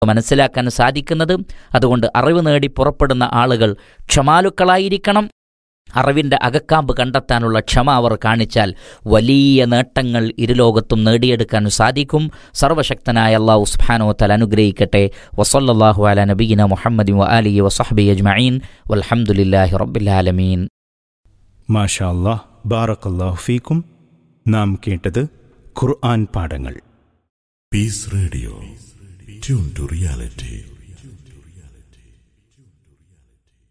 മനസ്സിലാക്കാൻ സാധിക്കുന്നത് അതുകൊണ്ട് അറിവ് നേടി പുറപ്പെടുന്ന ആളുകൾ ക്ഷമാലുക്കളായിരിക്കണം അറിവിൻ്റെ അകക്കാമ്പ് കണ്ടെത്താനുള്ള ക്ഷമ അവർ കാണിച്ചാൽ വലിയ നേട്ടങ്ങൾ ഇരുലോകത്തും നേടിയെടുക്കാൻ സാധിക്കും സർവശക്തനായ അള്ളാഹു സുബ്ഹാനഹു തആല അനുഗ്രഹിക്കട്ടെ വസല്ലല്ലാഹു അല നബീന മുഹമ്മദി വ ആലിഹി വസഹബി അജ്മഈൻ വൽഹംദുലില്ലാഹി റബ്ബിൽ ആലമീൻ മാഷാ അല്ലാഹ് ബാറക്കല്ലാഹു ഫീക്കും നാം കേട്ടത് ഖുർആൻ പാഠങ്ങൾ Peace Radio. Tune to reality.